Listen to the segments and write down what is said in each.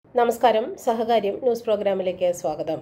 നമസ്കാരം സഹകാര്യം ന്യൂസ് പ്രോഗ്രാമിലേക്ക് സ്വാഗതം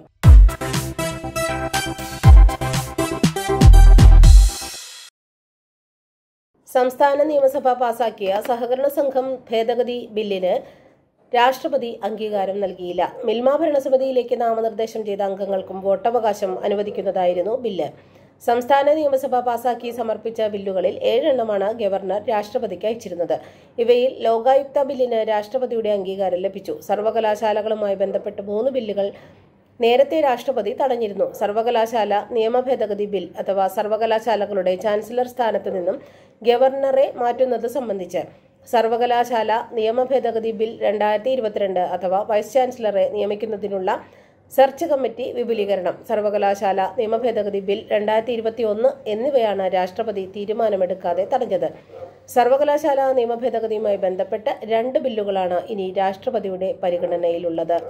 സംസ്ഥാന നിയമസഭ പാസാക്കിയ സഹകരണ സംഘം ഭേദഗതി ബില്ലിന് രാഷ്ട്രപതി അംഗീകാരം നൽകിയില്ല മിൽമ ഭരണസമിതിയിലേക്ക് നാമനിർദ്ദേശം ചെയ്ത അംഗങ്ങൾക്കും വോട്ടവകാശം അനുവദിക്കുന്നതായിരുന്നു ബില്ല് സംസ്ഥാന നിയമസഭ പാസാക്കി സമർപ്പിച്ച ബില്ലുകളിൽ ഏഴെണ്ണമാണ് ഗവർണർ രാഷ്ട്രപതിക്ക് അയച്ചിരുന്നത് ഇവയിൽ ലോകായുക്ത ബില്ലിന് രാഷ്ട്രപതിയുടെ അംഗീകാരം ലഭിച്ചു സർവകലാശാലകളുമായി ബന്ധപ്പെട്ട് മൂന്ന് ബില്ലുകൾ നേരത്തെ രാഷ്ട്രപതി തടഞ്ഞിരുന്നു സർവകലാശാല നിയമ ഭേദഗതി ബിൽ അഥവാ സർവകലാശാലകളുടെ ചാൻസലർ സ്ഥാനത്ത് നിന്നും ഗവർണറെ മാറ്റുന്നത് സംബന്ധിച്ച് സർവകലാശാല നിയമ ഭേദഗതി ബിൽ രണ്ടായിരത്തി ഇരുപത്തിരണ്ട് അഥവാ വൈസ് ചാൻസലറെ നിയമിക്കുന്നതിനുള്ള സെർച്ച് കമ്മിറ്റി വിപുലീകരണം സർവകലാശാല നിയമ ഭേദഗതി ബിൽ രണ്ടായിരത്തി ഇരുപത്തി ഒന്ന് എന്നിവയാണ് രാഷ്ട്രപതി തീരുമാനമെടുക്കാതെ തടഞ്ഞത് സർവകലാശാല നിയമ ഭേദഗതിയുമായി ബന്ധപ്പെട്ട് രണ്ട് ബില്ലുകളാണ് ഇനി രാഷ്ട്രപതിയുടെ പരിഗണനയിലുള്ളത്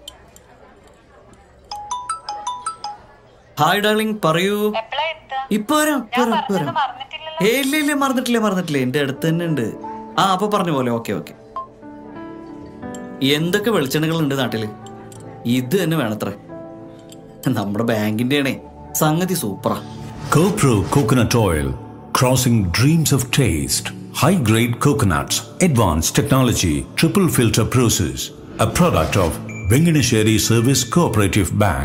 ഹായ് ഡാർലിംഗ് പറയൂ എപ്പളാ എത്തുക? ഇപ്പൊ വരാം ഇപ്പൊ ഞാൻ വരാം, ഇപ്പൊ പറഞ്ഞത് വരാം മറന്നിട്ടില്ലല്ലോ ഏ ഇല്ല ഇല്ല മറന്നിട്ടില്ല മറന്നിട്ടില്ല എന്റെ അടുത്ത് തന്നെ ഉണ്ട് ആ അപ്പൊ പറഞ്ഞ പോലെ ഓക്കെ ഓക്കെ എന്തൊക്കെ വെളിച്ചെണ്ണകൾ ഉണ്ട് നാട്ടില് ഇത് തന്നെ വേണത്രേ നമ്മുടെ ബാങ്കിന്റെ ആണേ സംഗതി സൂപ്പറാ CoPro Coconut Oil, crossing dreams of taste. High grade coconuts, advanced technology, triple filter process. A product of Venganesheri Service Cooperative Bank.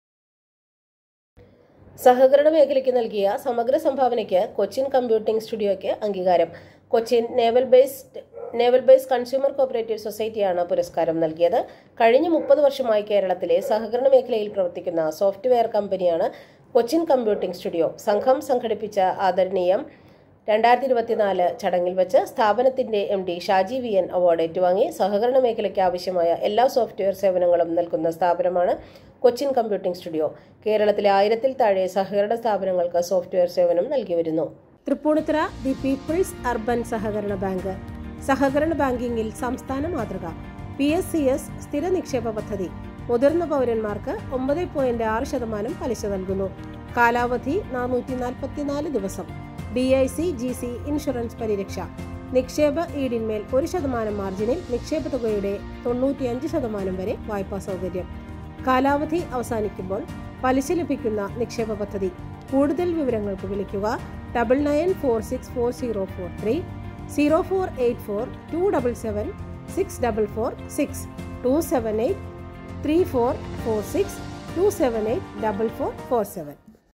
സഹകരണ മേഖലയ്ക്ക് നൽകിയ സമഗ്ര സംഭാവനയ്ക്ക് കൊച്ചിൻ കമ്പ്യൂട്ടിംഗ് സ്റ്റുഡിയോയ്ക്ക് അംഗീകാരം Cochin naval based naval base consumer cooperative സൊസൈറ്റിയാണ് പുരസ്കാരം നൽകിയത് കഴിഞ്ഞ മുപ്പത് വർഷമായി കേരളത്തിലെ സഹകരണ മേഖലയിൽ പ്രവർത്തിക്കുന്ന സോഫ്റ്റ്വെയർ കമ്പനിയാണ് കൊച്ചിൻ കമ്പ്യൂട്ടിംഗ് സ്റ്റുഡിയോ സംഘം സംഘടിപ്പിച്ച ആദരണീയം രണ്ടായിരത്തി ഇരുപത്തിനാല് ചടങ്ങിൽ വെച്ച് സ്ഥാപനത്തിന്റെ M D Shaji V N award ഏറ്റുവാങ്ങി സഹകരണ മേഖലയ്ക്ക് ആവശ്യമായ എല്ലാ സോഫ്റ്റ്വെയർ സേവനങ്ങളും നൽകുന്ന സ്ഥാപനമാണ് കൊച്ചിൻ കമ്പ്യൂട്ടിംഗ് സ്റ്റുഡിയോ കേരളത്തിലെ ആയിരത്തിൽ താഴെ സഹകരണ സ്ഥാപനങ്ങൾക്ക് സോഫ്റ്റ്വെയർ സേവനം നൽകി വരുന്നു തൃപ്പൂണിത്തുറ ദി പീപ്പിൾസ് അർബൻ സഹകരണ ബാങ്ക് സഹകരണ ബാങ്കിങ്ങിൽ സംസ്ഥാന മാതൃക പി എസ് സി എസ് സ്ഥിര നിക്ഷേപ പദ്ധതി മുതിർന്ന പൗരന്മാർക്ക് ഒമ്പത് പോയിന്റ് ആറ് ശതമാനം പലിശ നൽകുന്നു കാലാവധി നാനൂറ്റി നാൽപ്പത്തിനാല് ദിവസം D I C G C insurance പരിരക്ഷ നിക്ഷേപ ഈടിന്മേൽ ഒരു ശതമാനം മാർജിനിൽ നിക്ഷേപ തുകയുടെ തൊണ്ണൂറ്റിയഞ്ച് ശതമാനം വരെ വായ്പാ സൗകര്യം കാലാവധി അവസാനിക്കുമ്പോൾ പലിശ ലഭിക്കുന്ന നിക്ഷേപ പദ്ധതി കൂടുതൽ വിവരങ്ങൾക്ക് വിളിക്കുക double nine four six four zero four three zero four eight four two double seven six double four six two seven eight three four four six two seven eight double four four seven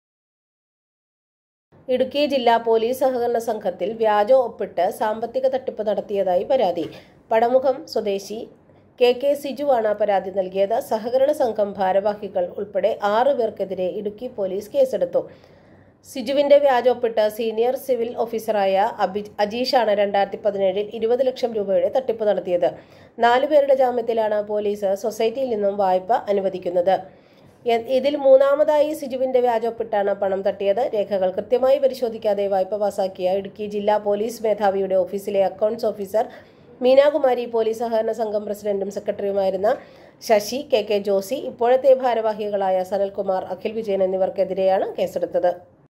Idukki ജില്ലാ police സഹകരണ സംഘത്തിൽ വ്യാജ ഒപ്പിട്ട് സാമ്പത്തിക തട്ടിപ്പ് നടത്തിയതായി പരാതി പടമുഖം സ്വദേശി കെ കെ സിജുവാണ് പരാതി നൽകിയത് സഹകരണ സംഘം ഭാരവാഹികൾ ഉൾപ്പെടെ ആറ് പേർക്കെതിരെ ഇടുക്കി പോലീസ് കേസെടുത്തു സിജുവിന്റെ വ്യാജൊപ്പിട്ട് സീനിയർ സിവിൽ ഓഫീസറായ അബി അജീഷാണ് രണ്ടായിരത്തി പതിനേഴിൽ ഇരുപത് ലക്ഷം രൂപയുടെ തട്ടിപ്പ് നടത്തിയത് നാലുപേരുടെ ജാമ്യത്തിലാണ് പോലീസ് സൊസൈറ്റിയിൽ നിന്നും വായ്പ അനുവദിക്കുന്നത് എ- ഇതിൽ മൂന്നാമതായി സിജുവിന്റെ വ്യാജൊപ്പിട്ടാണ് പണം തട്ടിയത് രേഖകൾ കൃത്യമായി പരിശോധിക്കാതെ വായ്പ പാസാക്കിയ ഇടുക്കി ജില്ലാ പോലീസ് മേധാവിയുടെ ഓഫീസിലെ അക്കൗണ്ട്സ് ഓഫീസർ മീനാകുമാരി പോലീസ് സഹകരണ സംഘം പ്രസിഡന്റും സെക്രട്ടറിയുമായിരുന്ന ശശി കെ കെ ജോസി ഇപ്പോഴത്തെ ഭാരവാഹികളായ സനൽകുമാർ അഖിൽ വിജയൻ എന്നിവർക്കെതിരെയാണ് കേസെടുത്തത്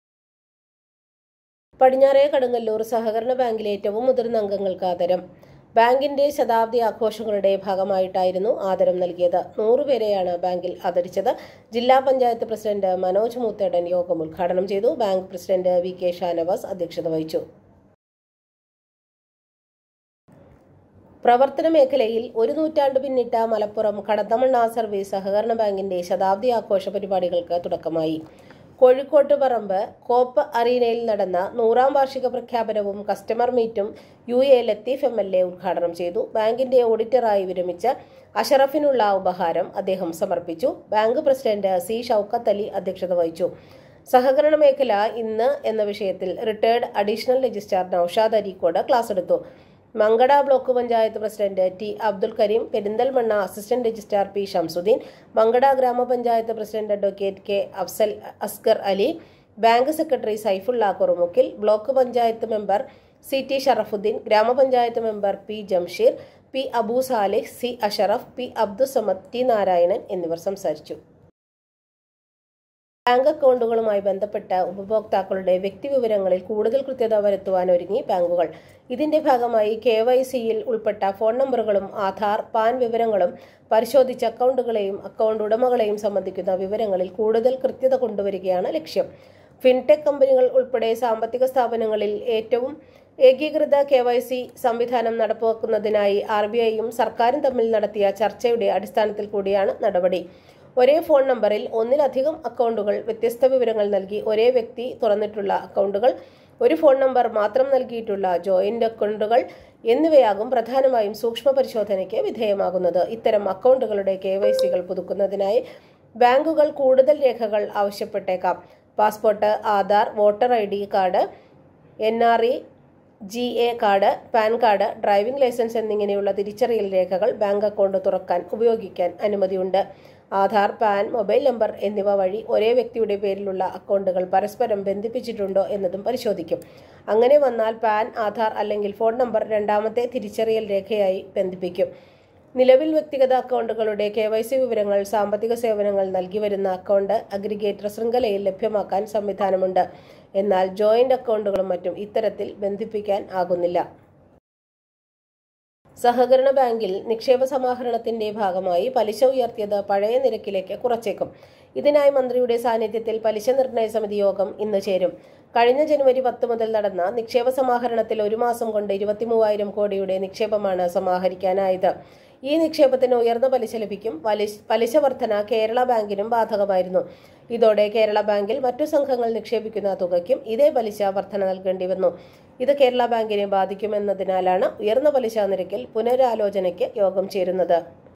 പടിഞ്ഞാറേ കടുങ്ങല്ലൂർ സഹകരണ ബാങ്കിലെ ഏറ്റവും മുതിർന്ന അംഗങ്ങൾക്ക് ആദരം ബാങ്കിന്റെ ശതാബ്ദി ആഘോഷങ്ങളുടെ ഭാഗമായിട്ടായിരുന്നു ആദരം നൽകിയത് നൂറുപേരെയാണ് ബാങ്കിൽ ആദരിച്ചത് ജില്ലാ പഞ്ചായത്ത് പ്രസിഡന്റ് മനോജ് മൂത്തേടൻ യോഗം ഉദ്ഘാടനം ചെയ്തു bank president V K Shanavas അധ്യക്ഷത വഹിച്ചു പ്രവർത്തന മേഖലയിൽ ഒരു നൂറ്റാണ്ട് പിന്നിട്ട മലപ്പുറം കടത്തമണ്ണ സർവീസ് സഹകരണ ബാങ്കിന്റെ ശതാബ്ദി ആഘോഷ പരിപാടികൾക്ക് തുടക്കമായി കോഴിക്കോട്ട് പറമ്പ് കോപ്പ് അറീനയിൽ നടന്ന നൂറാം വാർഷിക പ്രഖ്യാപനവും കസ്റ്റമർ മീറ്റും U A Latheef M L A ഉദ്ഘാടനം ചെയ്തു ബാങ്കിന്റെ ഓഡിറ്ററായി വിരമിച്ച അഷറഫിനുള്ള ഉപഹാരം അദ്ദേഹം സമർപ്പിച്ചു bank president C Shoukath Ali അധ്യക്ഷത വഹിച്ചു സഹകരണ മേഖല ഇന്ന് എന്ന വിഷയത്തിൽ retired additional registrar Noushad Areekode class എടുത്തു Mankada block panchayat president T Abdul Kareem Perinthalmanna assistant registrar P Shamsudheen Mankada gramapanchayat president advocate K Afsal Askar Ali bank secretary Saifulla കുറുമുക്കിൽ block panchayat member C T Sharafuddin ഗ്രാമപഞ്ചായത്ത് member P Jamsheer P Abu Salih C Ashraf P Abdussamad T Narayanan എന്നിവർ സംസാരിച്ചു ബാങ്ക് അക്കൗണ്ടുകളുമായി ബന്ധപ്പെട്ട ഉപഭോക്താക്കളുടെ വ്യക്തിവിവരങ്ങളിൽ കൂടുതൽ കൃത്യത വരുത്തുവാൻ ഒരുങ്ങി ബാങ്കുകൾ ഇതിന്റെ ഭാഗമായി കെ വൈ സിയിൽ ഉൾപ്പെട്ട ഫോൺ നമ്പറുകളും ആധാർ പാൻ വിവരങ്ങളും പരിശോധിച്ച അക്കൗണ്ടുകളെയും അക്കൗണ്ട് ഉടമകളെയും സംബന്ധിക്കുന്ന വിവരങ്ങളിൽ കൂടുതൽ കൃത്യത കൊണ്ടുവരികയാണ് ലക്ഷ്യം ഫിൻടെക് കമ്പനികൾ ഉൾപ്പെടെ സാമ്പത്തിക സ്ഥാപനങ്ങളിൽ ഏറ്റവും ഏകീകൃത കെ വൈ സി സംവിധാനം നടപ്പാക്കുന്നതിനായി ആർ ബി ഐയും സർക്കാരും തമ്മിൽ നടത്തിയ ചർച്ചയുടെ അടിസ്ഥാനത്തിൽ കൂടിയാണ് നടപടി ഒരേ ഫോൺ നമ്പറിൽ ഒന്നിലധികം അക്കൗണ്ടുകൾ വ്യത്യസ്ത വിവരങ്ങൾ നൽകി ഒരേ വ്യക്തി തുറന്നിട്ടുള്ള അക്കൗണ്ടുകൾ ഒരു ഫോൺ നമ്പർ മാത്രം നൽകിയിട്ടുള്ള ജോയിന്റ് അക്കൗണ്ടുകൾ എന്നിവയാകും പ്രധാനമായും സൂക്ഷ്മ പരിശോധനയ്ക്ക് വിധേയമാകുന്നത് ഇത്തരം അക്കൗണ്ടുകളുടെ കെ വൈ സികൾ പുതുക്കുന്നതിനായി ബാങ്കുകൾ കൂടുതൽ രേഖകൾ ആവശ്യപ്പെട്ടേക്കാം passport Aadhaar voter I D card N R E G A card PAN card driving licence എന്നിങ്ങനെയുള്ള തിരിച്ചറിയൽ രേഖകൾ ബാങ്ക് അക്കൗണ്ട് തുറക്കാൻ ഉപയോഗിക്കാൻ അനുമതിയുണ്ട് ആധാർ പാൻ മൊബൈൽ നമ്പർ എന്നിവ വഴി ഒരേ വ്യക്തിയുടെ പേരിലുള്ള അക്കൗണ്ടുകൾ പരസ്പരം ബന്ധിപ്പിച്ചിട്ടുണ്ടോ എന്നതും പരിശോധിക്കും അങ്ങനെ വന്നാൽ പാൻ ആധാർ അല്ലെങ്കിൽ ഫോൺ നമ്പർ രണ്ടാമത്തെ തിരിച്ചറിയൽ രേഖയായി ബന്ധിപ്പിക്കും നിലവിൽ വ്യക്തിഗത അക്കൗണ്ടുകളുടെ കെ വൈ സി വിവരങ്ങൾ സാമ്പത്തിക സേവനങ്ങൾ നൽകി വരുന്ന അക്കൗണ്ട് അഗ്രിഗേറ്റർ ശൃംഖലയിൽ ലഭ്യമാക്കാൻ സംവിധാനമുണ്ട് എന്നാൽ ജോയിന്റ് അക്കൗണ്ടുകളും മറ്റും ഇത്തരത്തിൽ ബന്ധിപ്പിക്കാൻ ആകുന്നില്ല സഹകരണ ബാങ്കിൽ നിക്ഷേപ സമാഹരണത്തിന്റെ ഭാഗമായി പലിശ ഉയർത്തിയത് പഴയ നിരക്കിലേക്ക് കുറച്ചേക്കും ഇതിനായി മന്ത്രിയുടെ സാന്നിധ്യത്തിൽ പലിശ നിർണയ സമിതി യോഗം ഇന്ന് ചേരും കഴിഞ്ഞ ജനുവരി പത്ത് മുതൽ നടന്ന നിക്ഷേപ സമാഹരണത്തിൽ ഒരു മാസം കൊണ്ട് ഇരുപത്തിമൂവായിരം കോടിയുടെ നിക്ഷേപമാണ് സമാഹരിക്കാനായത് ഈ നിക്ഷേപത്തിന് ഉയർന്ന പലിശ ലഭിക്കും പലിശ പലിശ വർധന കേരള ബാങ്കിനും ബാധകമായിരുന്നു ഇതോടെ കേരള ബാങ്കിൽ മറ്റു സംഘങ്ങൾ നിക്ഷേപിക്കുന്ന തുകയ്ക്കും ഇതേ പലിശ വർധന നൽകേണ്ടി വന്നു ഇത് കേരള ബാങ്കിനെ ബാധിക്കുമെന്നതിനാലാണ് ഉയർന്ന പലിശ നിരക്കിൽ പുനരാലോചനയ്ക്ക് യോഗം ചേരുന്നത്